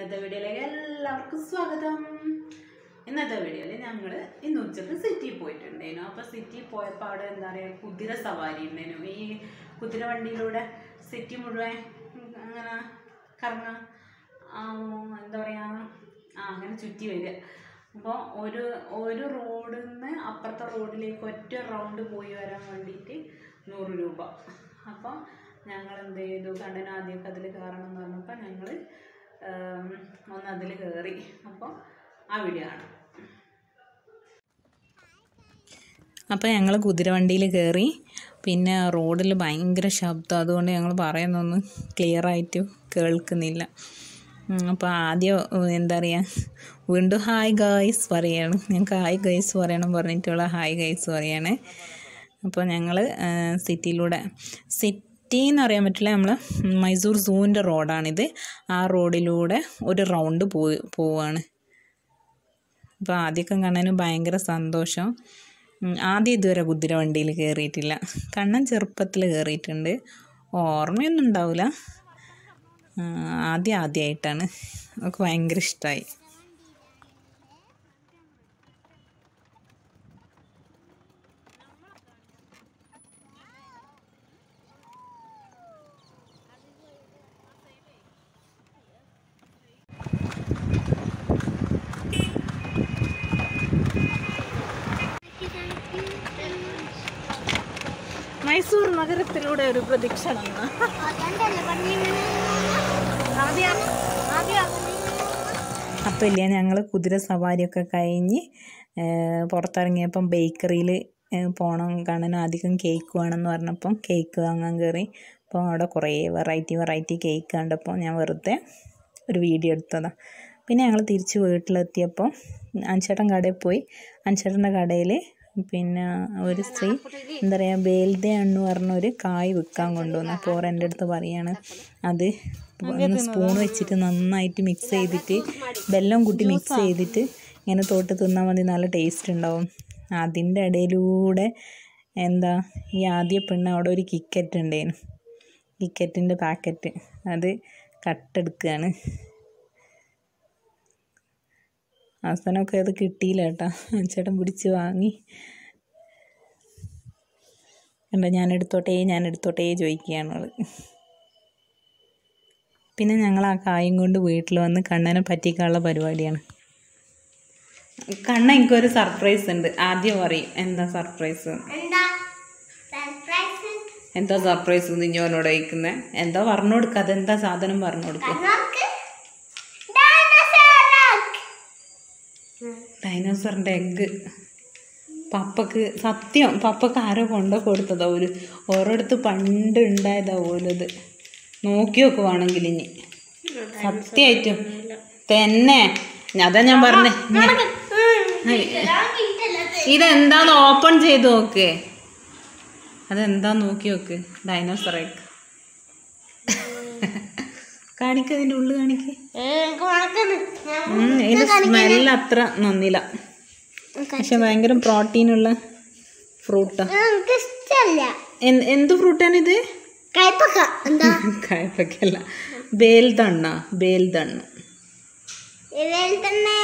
ഇന്നത്തെ വീഡിയോയിലേക്ക് എല്ലാവർക്കും സ്വാഗതം ഇന്നത്തെ വീഡിയോയിൽ ഞങ്ങൾ ഇന്ന് ഉച്ചക്ക് സിറ്റിയിൽ പോയിട്ടുണ്ടായിരുന്നു അപ്പോൾ സിറ്റിയിൽ പോയപ്പോൾ അവിടെ എന്താ പറയുക കുതിര സവാരി ഉണ്ടായിരുന്നു ഈ കുതിര വണ്ടിയിലൂടെ സിറ്റി മുഴുവൻ അങ്ങനെ കറങ്ങാൻ ആ, എന്താ പറയുക ആ അങ്ങനെ ചുറ്റി വരിക അപ്പോൾ ഒരു ഒരു റോഡിൽ നിന്ന് അപ്പുറത്തെ റോഡിലേക്ക് ഒറ്റ റൗണ്ട് പോയി വരാൻ വേണ്ടിയിട്ട് നൂറ് രൂപ അപ്പോൾ ഞങ്ങൾ എന്ത് ചെയ്തു കണ്ടന ആദ്യമൊക്കെ അതിൽ കയറണം എന്ന് പറഞ്ഞപ്പോൾ ഞങ്ങൾ ഒന്ന് അതിൽ കയറി അപ്പോൾ ആ വീഡിയോ ആണ് അപ്പോൾ ഞങ്ങൾ കുതിരവണ്ടിയിൽ കയറി പിന്നെ റോഡിൽ ഭയങ്കര ശബ്ദം അതുകൊണ്ട് ഞങ്ങൾ പറയുന്നൊന്നും ക്ലിയർ ആയിട്ട് കേൾക്കുന്നില്ല ഉം, അപ്പോൾ ആദ്യം ഉം, എന്താ പറയുക വീണ്ടും ഹായ് ഗായ്സ് പറയാണ് ഞങ്ങൾക്ക് ഹായ് ഗൈസ് പറയണം പറഞ്ഞിട്ടുള്ള ഹായ് ഗൈസ് പറയാണ് അപ്പോൾ ഞങ്ങൾ സിറ്റിയിലൂടെ സിറ്റി എന്ന് പറയാൻ പറ്റില്ല നമ്മൾ മൈസൂർ സൂവിൻ്റെ റോഡാണിത് ആ റോഡിലൂടെ ഒരു റൗണ്ട് പോയി പോവുകയാണ് അപ്പോൾ ആദ്യമൊക്കെ കാണാനും ഭയങ്കര സന്തോഷം ഉം, ആദ്യം ഇതുവരെ കുതിര വണ്ടിയിൽ കയറിയിട്ടില്ല കണ്ണൻ ചെറുപ്പത്തിൽ കയറിയിട്ടുണ്ട് ഓർമ്മയൊന്നും ഉണ്ടാവില്ല ആ, ആദ്യം ആദ്യമായിട്ടാണ് നമുക്ക് ഭയങ്കര ഇഷ്ടമായി മൈസൂർ നഗരത്തിലൂടെ ഒരു പ്രദക്ഷിണം അപ്പം ഇല്ല ഞങ്ങൾ കുതിര സവാരിയൊക്കെ കഴിഞ്ഞ് ഏഹ് പുറത്തിറങ്ങിയപ്പം ബേക്കറിയിൽ പോകണം കാണാൻ അധികം കേക്ക് വേണമെന്ന് പറഞ്ഞപ്പം കേക്ക് വാങ്ങാൻ കയറി അപ്പോൾ അവിടെ കുറേ വെറൈറ്റി വെറൈറ്റി കേക്ക് കണ്ടപ്പോൾ ഞാൻ വെറുതെ ഒരു വീഡിയോ എടുത്തതാണ് പിന്നെ ഞങ്ങൾ തിരിച്ച് വീട്ടിലെത്തിയപ്പോൾ അഞ്ചേട്ടൻ കടയിൽ പോയി അഞ്ചേട്ടൻ്റെ കടയിൽ പിന്നെ ഒരു സ്ത്രീ എന്താ പറയുക ബേൽദ എന്ന് പറഞ്ഞ ഒരു കായ് വിൽക്കാൻ കൊണ്ടുവന്നു അപ്പോൾ ഓർ എൻ്റെ അടുത്ത് പറയാണ് അത് ഒന്ന് സ്പൂൺ വെച്ചിട്ട് നന്നായിട്ട് മിക്സ് ചെയ്തിട്ട് വെല്ലം കൂട്ടി മിക്സ് ചെയ്തിട്ട് ഇങ്ങനെ തോട്ട് തിന്നാൽ മതി നല്ല ടേസ്റ്റ് ഉണ്ടാവും അതിൻ്റെ ഇടയിലൂടെ എന്താ ഈ ആദ്യ പെണ്ണ് അവിടെ ഒരു കിക്കറ്റ് ഉണ്ടായിരുന്നു കിക്കറ്റിൻ്റെ പാക്കറ്റ് അത് കട്ടെടുക്കുകയാണ് അവസാനമൊക്കെ അത് കിട്ടിയില്ല കേട്ടോ ചേട്ടൻ പിടിച്ച് വാങ്ങി കണ്ടോ ഞാൻ എടുത്തോട്ടേ ഞാൻ എടുത്തോട്ടേ ചോദിക്കുകയാണ് അവള് പിന്നെ ഞങ്ങൾ ആ കായും കൊണ്ട് വീട്ടിൽ വന്ന് കണ്ണനെ പറ്റിക്കാനുള്ള പരിപാടിയാണ് കണ്ണ എനിക്കൊരു സർപ്രൈസ് ഉണ്ട് ആദ്യം പറയും എന്താ സർപ്രൈസ് എന്താ സർപ്രൈസ് നിഞ്ഞോനോട് ചോദിക്കുന്നത് എന്താ പറഞ്ഞു കൊടുക്കുക അതെന്താ സാധനം പറഞ്ഞു കൊടുക്കുക ഡൈനോസറിൻ്റെ എഗ്ഗ് പപ്പക്ക് സത്യം പപ്പക്ക് ആരോ കൊണ്ടു കൊടുത്തതാ ഒരു ഓരോരുത്ത് പണ്ട് ഉണ്ടായതാ പോലത് നോക്കി നോക്കുവാണെങ്കിൽ ഇനി സത്യമായിട്ടും തന്നെ അതാ ഞാൻ പറഞ്ഞേ ഇതെന്താന്ന് ഓപ്പൺ ചെയ്ത് നോക്ക് അതെന്താ നോക്കി നോക്ക് ഡൈനോസർ എഗ് കാണിക്ക അതിൻ്റെ ഉള്ളിൽ കാണിക്ക് ഉം, ഇതിന്റെ സ്മെല്ല് അത്ര നന്നില്ല പക്ഷെ ഭയങ്കര പ്രോട്ടീനുള്ള ഫ്രൂട്ടാ എനിക്ക് ഇഷ്ടല്ല എന്ത് ഫ്രൂട്ടാണിത് കയ്പക്ക എന്താ കായപ്പക്കല്ല ബേൽദണ്ണ ബേൽദണ്ണ് ഇതിൽ തന്നെ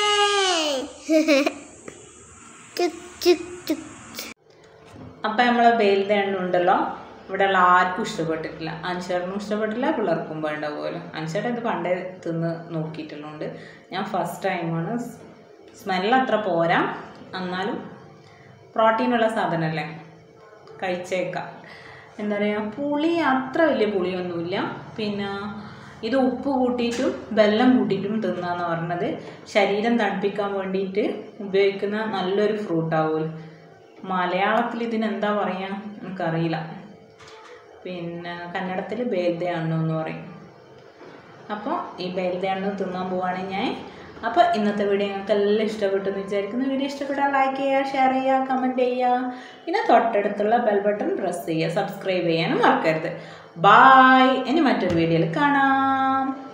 ചുക് ചുക് ചുക് അപ്പം നമ്മളെ ബേൽദണ്ണ ഉണ്ടല്ലോ ഇവിടെ ഉള്ള ആർക്കും ഇഷ്ടപ്പെട്ടിട്ടില്ല അൻഷേറിനും ഇഷ്ടപ്പെട്ടില്ല പിള്ളേർക്കും വേണ്ട പോലെ അൻഷേട്ടൻ ഇത് പണ്ടേ തിന്ന് നോക്കിയിട്ടുള്ളതുകൊണ്ട് ഞാൻ ഫസ്റ്റ് ടൈമാണ് സ്മെല്ല് അത്ര പോരാ എന്നാലും പ്രോട്ടീനുള്ള സാധനമല്ലേ കഴിച്ചേക്കാം എന്താ പറയുക പുളി അത്ര വലിയ പുളിയൊന്നുമില്ല പിന്നെ ഇത് ഉപ്പ് കൂട്ടിയിട്ടും വെള്ളം കൂട്ടിയിട്ടും തിന്നാന്ന് പറഞ്ഞത് ശരീരം തണുപ്പിക്കാൻ വേണ്ടിയിട്ട് ഉപയോഗിക്കുന്ന നല്ലൊരു ഫ്രൂട്ടാവുമല്ലോ മലയാളത്തിൽ ഇതിനെന്താ പറയുക എനിക്കറിയില്ല പിന്നെ കന്നഡത്തിൽ ബേൽദയാണ്ണു എന്ന് പറയും അപ്പോൾ ഈ ബേൽദയാണ്ണു തിന്നാൻ പോവുകയാണെങ്കിൽ ഞാൻ അപ്പോൾ ഇന്നത്തെ വീഡിയോ നിങ്ങൾക്ക് എല്ലാം ഇഷ്ടപ്പെട്ടു എന്ന് വിചാരിക്കുന്നു വീഡിയോ ഇഷ്ടപ്പെട്ടാൽ ലൈക്ക് ചെയ്യുക ഷെയർ ചെയ്യുക കമൻറ്റ് ചെയ്യുക പിന്നെ തൊട്ടടുത്തുള്ള ബെൽ ബട്ടൺ പ്രസ് ചെയ്യുക സബ്സ്ക്രൈബ് ചെയ്യാനും മറക്കരുത് ബായ് ഇനി മറ്റൊരു വീഡിയോയിൽ കാണാം